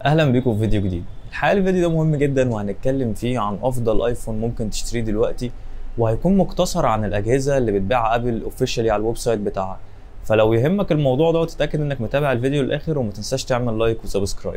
اهلا بيكم في فيديو جديد الحقيقه الفيديو ده مهم جدا وهنتكلم فيه عن افضل ايفون ممكن تشتريه دلوقتي وهيكون مقتصر عن الاجهزه اللي بتباع ابل اوفيشالي على الويب سايت بتاعها فلو يهمك الموضوع ده تتاكد انك متابع الفيديو للاخر وما تنساش تعمل لايك وسبسكرايب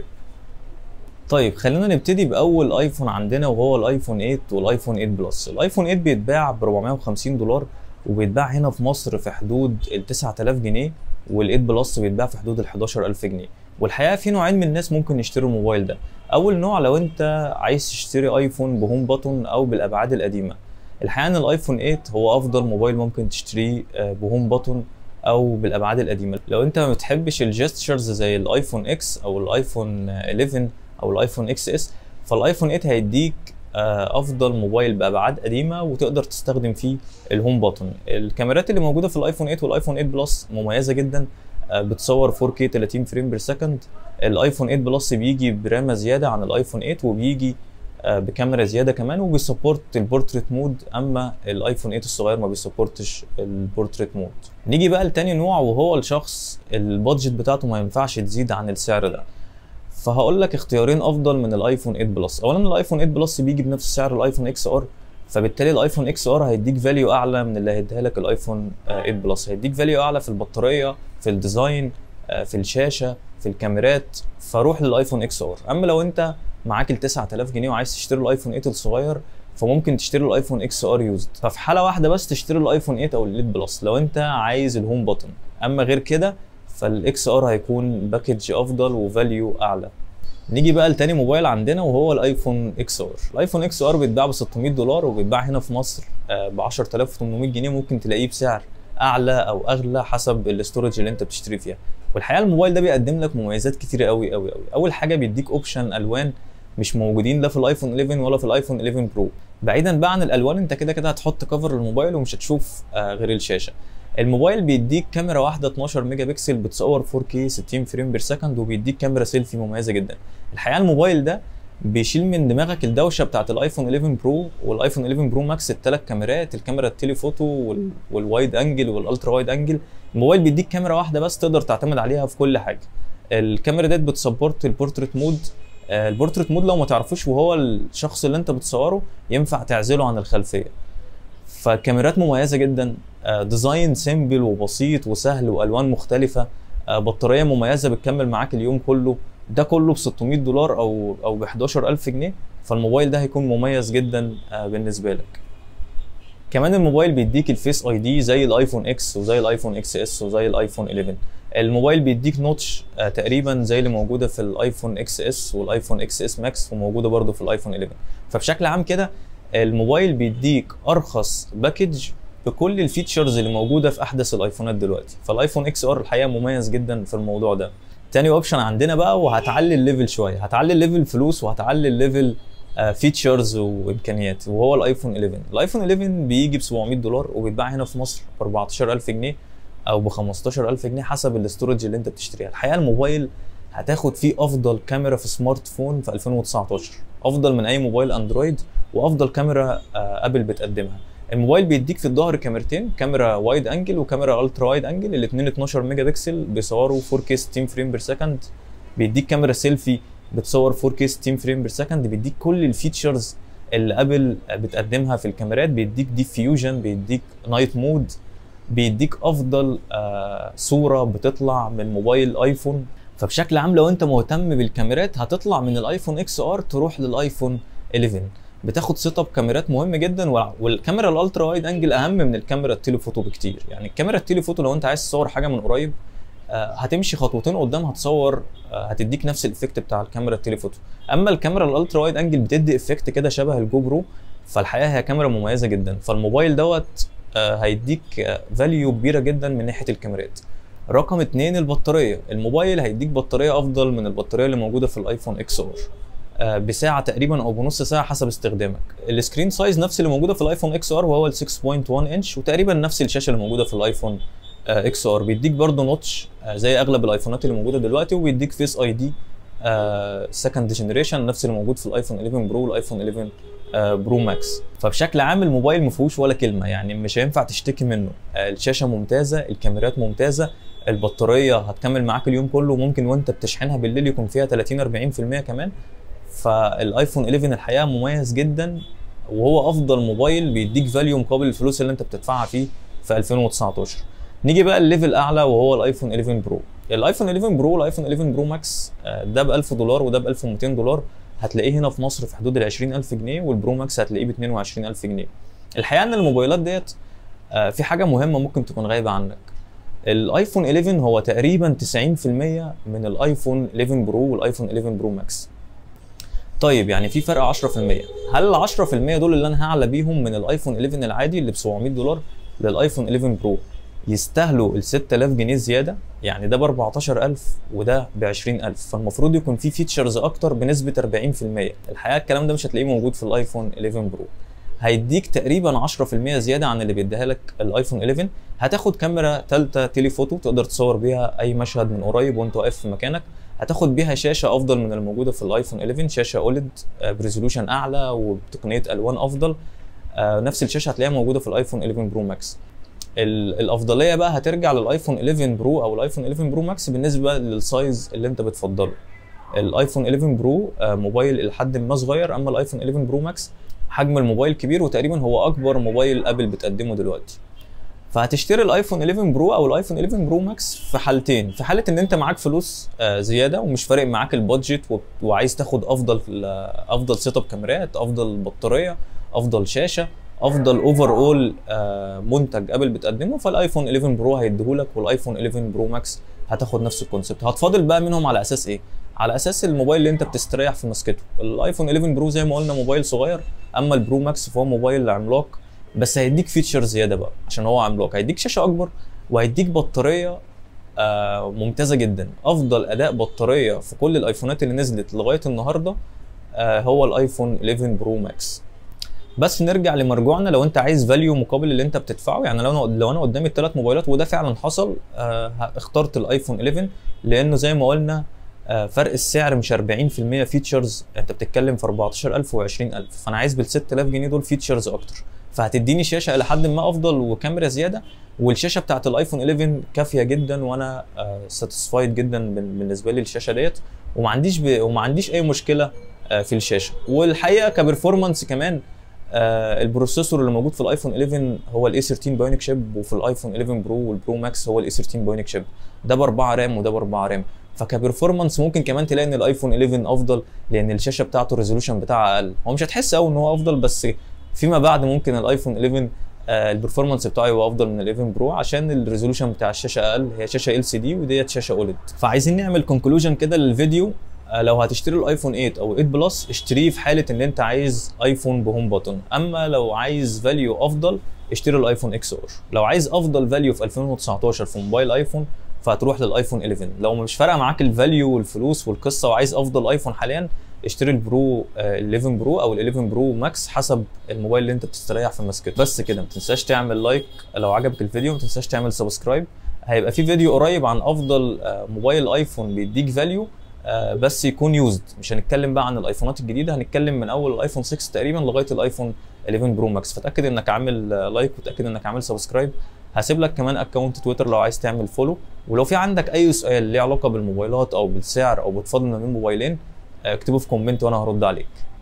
طيب خلينا نبتدي باول ايفون عندنا وهو الايفون 8 والايفون 8 بلس الايفون 8 بيتباع ب 450 دولار وبيتباع هنا في مصر في حدود ال 9000 جنيه وال8 بلس بيتباع في حدود ال 11000 جنيه والحقيقه في نوعين من الناس ممكن يشتروا الموبايل ده اول نوع لو انت عايز تشتري ايفون بهوم بutton او بالابعاد القديمه الحقيقه ان الايفون 8 هو افضل موبايل ممكن تشتريه بهوم بutton او بالابعاد القديمه لو انت ما بتحبش الجستشرز زي الايفون اكس او الايفون 11 او الايفون اكس اس فالايفون 8 هيديك افضل موبايل بابعاد قديمه وتقدر تستخدم فيه الهوم بutton الكاميرات اللي موجوده في الايفون 8 والايفون 8 بلس مميزه جدا بتصور 4K 30 فريم بير سكند الايفون 8 بلس بيجي برامه زياده عن الايفون 8 وبيجي بكاميرا زياده كمان وبيسبورت البورتريت مود اما الايفون 8 الصغير ما بيسبورتش البورتريت مود نيجي بقى لتاني نوع وهو الشخص البادجت بتاعته ما ينفعش تزيد عن السعر ده فهقول لك اختيارين افضل من الايفون 8 بلس اولا الايفون 8 بلس بيجي بنفس سعر الايفون اكس ار فبالتالي الايفون اكس ار هيديك فاليو اعلى من اللي هيديها لك الايفون 8 بلس هيديك فاليو اعلى في البطاريه في الديزاين في الشاشه في الكاميرات فروح للايفون اكس ار اما لو انت معاك ال 9000 جنيه وعايز تشتري الايفون 8 الصغير فممكن تشتري الايفون اكس ار يوزد ففي حاله واحده بس تشتري الايفون 8 او ال 8 بلس لو انت عايز الهوم بutton اما غير كده فالاكس ار هيكون باكج افضل وفاليو اعلى نيجي بقى لتاني موبايل عندنا وهو الايفون اكس ار الايفون اكس ار بيتباع ب 600 دولار وبيتباع هنا في مصر ب 10800 جنيه ممكن تلاقيه بسعر اعلى او اغلى حسب الاستورج اللي انت بتشتري فيها والحقيقه الموبايل ده بيقدم لك مميزات كتيره قوي قوي قوي اول حاجه بيديك اوبشن الوان مش موجودين لا في الايفون 11 ولا في الايفون 11 برو بعيدا بقى عن الالوان انت كده كده هتحط كفر للموبايل ومش هتشوف غير الشاشه الموبايل بيديك كاميرا واحده 12 ميجا بكسل بتصور 4K 60 فريم بير سكند وبيديك كاميرا سيلفي مميزه جدا الحقيقه الموبايل ده بيشيل من دماغك الدوشه بتاعت الايفون 11 برو والايفون 11 برو ماكس الثلاث كاميرات الكاميرا التليفوتو وال... والوايد انجل والالترا وايد انجل الموبايل بيديك كاميرا واحده بس تقدر تعتمد عليها في كل حاجه الكاميرا ديت بتسبورت البورتريت مود البورتريت مود لو ما تعرفوش وهو الشخص اللي انت بتصوره ينفع تعزله عن الخلفيه فالكاميرات مميزه جدا ديزاين سيمبل وبسيط وسهل والوان مختلفه بطاريه مميزه بتكمل معاك اليوم كله ده كله ب 600 دولار او او ب 11000 جنيه فالموبايل ده هيكون مميز جدا بالنسبه لك كمان الموبايل بيديك الفيس اي دي زي الايفون اكس وزي الايفون اكس اس وزي الايفون 11 الموبايل بيديك نوتش تقريبا زي اللي موجوده في الايفون اكس اس والايفون اكس اس ماكس وموجوده برده في الايفون 11 فبشكل عام كده الموبايل بيديك ارخص باكج بكل الفيتشرز اللي موجوده في احدث الايفونات دلوقتي فالايفون اكس ار الحقيقه مميز جدا في الموضوع ده تاني اوبشن عندنا بقى وهتعلي الليفل شويه هتعلي الليفل فلوس وهتعلي الليفل فيتشرز وامكانيات وهو الايفون 11 الايفون 11 بيجي ب 700 دولار وبيتباع هنا في مصر ب 14000 جنيه او ب 15000 جنيه حسب الاستورج اللي انت بتشتريها الحقيقه الموبايل هتاخد فيه افضل كاميرا في سمارت فون في 2019 افضل من اي موبايل اندرويد وافضل كاميرا ابل بتقدمها الموبايل بيديك في الظهر كاميرتين كاميرا وايد انجل وكاميرا الترا وايد انجل الاثنين 12 ميجا بكسل بيصوروا 4K 60 فريم بير سكند بيديك كاميرا سيلفي بتصور 4K 60 فريم بير سكند بيديك كل الفيتشرز اللي ابل بتقدمها في الكاميرات بيديك ديب فيوجن بيديك نايت مود بيديك افضل آه صوره بتطلع من موبايل ايفون فبشكل عام لو انت مهتم بالكاميرات هتطلع من الايفون اكس ار تروح للايفون 11 بتاخد سيت اب كاميرات مهم جدا والكاميرا الالترا وايد انجل اهم من الكاميرا التليفوتو بكتير يعني الكاميرا التليفوتو لو انت عايز تصور حاجه من قريب هتمشي خطوتين قدام هتصور هتديك نفس الايفكت بتاع الكاميرا التليفوتو اما الكاميرا الالترا وايد انجل بتدي افكت كده شبه الجو برو فالحقيقه هي كاميرا مميزه جدا فالموبايل دوت هيديك فاليو كبيره جدا من ناحيه الكاميرات رقم اتنين البطاريه الموبايل هيديك بطاريه افضل من البطاريه اللي موجوده في الايفون اكس ار بساعه تقريبا او بنص ساعه حسب استخدامك السكرين سايز نفس اللي موجوده في الايفون اكس ار وهو ال 6.1 انش وتقريبا نفس الشاشه اللي موجوده في الايفون اكس ار بيديك برضه نوتش زي اغلب الايفونات اللي موجوده دلوقتي وبيديك فيس اي دي سكند جنريشن نفس اللي موجود في الايفون 11 برو والايفون 11 برو ماكس فبشكل عام الموبايل ما فيهوش ولا كلمه يعني مش هينفع تشتكي منه الشاشه ممتازه الكاميرات ممتازه البطاريه هتكمل معاك اليوم كله ممكن وانت بتشحنها بالليل يكون فيها 30 40% كمان فالايفون 11 الحقيقه مميز جدا وهو افضل موبايل بيديك فاليو مقابل الفلوس اللي انت بتدفعها فيه في 2019 نيجي بقى الليفل اعلى وهو الايفون 11 برو الايفون 11 برو والايفون 11 برو ماكس آه، ده ب 1000 دولار وده ب 1200 دولار هتلاقيه هنا في مصر في حدود ال 20000 جنيه والبرو ماكس هتلاقيه ب 22000 جنيه الحقيقه ان الموبايلات ديت آه، في حاجه مهمه ممكن تكون غايبه عنك الايفون 11 هو تقريبا 90% من الايفون 11 برو والايفون 11 برو ماكس طيب يعني في فرق 10% هل ال 10% دول اللي انا هعلى بيهم من الايفون 11 العادي اللي ب 700 دولار للايفون 11 برو يستاهلوا ال 6000 جنيه زياده يعني ده ب 14000 وده ب 20000 فالمفروض يكون في فيتشرز اكتر بنسبه 40% الحقيقه الكلام ده مش هتلاقيه موجود في الايفون 11 برو هيديك تقريبا 10% زياده عن اللي بيديها لك الايفون 11 هتاخد كاميرا ثالثه تيليفوتو تقدر تصور بيها اي مشهد من قريب وانت واقف في مكانك هتاخد بيها شاشه افضل من الموجوده في الايفون 11 شاشه اوليد بريزولوشن اعلى وبتقنيه الوان افضل آه، نفس الشاشه هتلاقيها موجوده في الايفون 11 برو ماكس ال- الافضليه بقى هترجع للايفون 11 برو او الايفون 11 برو ماكس بالنسبه للسايز اللي انت بتفضله الايفون 11 برو آه، موبايل الى حد ما صغير اما الايفون 11 برو ماكس حجم الموبايل كبير وتقريبا هو اكبر موبايل ابل بتقدمه دلوقتي فهتشتري الايفون 11 برو او الايفون 11 برو ماكس في حالتين في حاله ان انت معاك فلوس آه، زياده ومش فارق معاك البادجت و- وعايز تاخد افضل افضل سيت اب كاميرات افضل بطاريه افضل شاشه افضل اوفر اول منتج ابل بتقدمه فالايفون 11 برو هيديهولك والايفون 11 برو ماكس هتاخد نفس الكونسبت هتفاضل بقى منهم على اساس ايه على اساس الموبايل اللي انت بتستريح في مسكته الايفون 11 برو زي ما قلنا موبايل صغير اما البرو ماكس فهو موبايل عملاق بس هيديك فيتشر زياده بقى عشان هو عملاق هيديك شاشه اكبر وهيديك بطاريه آه ممتازه جدا افضل اداء بطاريه في كل الايفونات اللي نزلت لغايه النهارده آه هو الايفون 11 برو ماكس بس نرجع لمرجوعنا لو انت عايز فاليو مقابل اللي انت بتدفعه يعني لو انا لو انا قدامي الثلاث موبايلات وده فعلا حصل آه اخترت الايفون 11 لانه زي ما قلنا آه فرق السعر مش 40% فيتشرز انت بتتكلم في 14000 و20000 فانا عايز بال 6000 جنيه دول فيتشرز اكتر فهتديني شاشه الى حد ما افضل وكاميرا زياده والشاشه بتاعت الايفون 11 كافيه جدا وانا ساتيسفايد جدا بال- بالنسبه لي الشاشه ديت وما عنديش ب... وما عنديش اي مشكله آه، في الشاشه والحقيقه كبرفورمانس كمان آه، البروسيسور اللي موجود في الايفون 11 هو الاي 13 بايونيك شيب وفي الايفون 11 برو والبرو ماكس هو الاي 13 بايونيك شيب ده ب 4 رام وده ب 4 رام فكبرفورمانس ممكن كمان تلاقي ان الايفون 11 افضل لان الشاشه بتاعته الريزولوشن بتاعها اقل هو مش هتحس قوي ان هو افضل بس فيما بعد ممكن الايفون 11 آه، البرفورمانس بتاعه يبقى افضل من ال 11 برو عشان الريزولوشن بتاع الشاشه اقل هي شاشه ال سي دي وديت شاشه اوليد فعايزين نعمل كونكلوجن كده للفيديو آه، لو هتشتري الايفون 8 او 8 بلس اشتريه في حاله ان انت عايز ايفون بهوم بutton اما لو عايز فاليو افضل اشتري الايفون اكس ار لو عايز افضل فاليو في 2019 في موبايل ايفون فهتروح للايفون 11 لو مش فارقه معاك الفاليو والفلوس والقصه وعايز افضل ايفون حاليا اشتري البرو آه، 11 برو او ال 11 برو ماكس حسب الموبايل اللي انت بتستريح في مسكته بس كده ما تنساش تعمل لايك لو عجبك الفيديو ما تنساش تعمل سبسكرايب هيبقى في فيديو قريب عن افضل آه، موبايل ايفون بيديك فاليو آه، بس يكون يوزد مش هنتكلم بقى عن الايفونات الجديده هنتكلم من اول الايفون 6 تقريبا لغايه الايفون 11 برو ماكس فتاكد انك عامل آه، لايك وتاكد انك عامل سبسكرايب هسيب لك كمان اكونت تويتر لو عايز تعمل فولو ولو في عندك اي سؤال ليه علاقه بالموبايلات او بالسعر او بتفضل ما بين موبايلين آه، اكتبه في كومنت وانا هرد عليك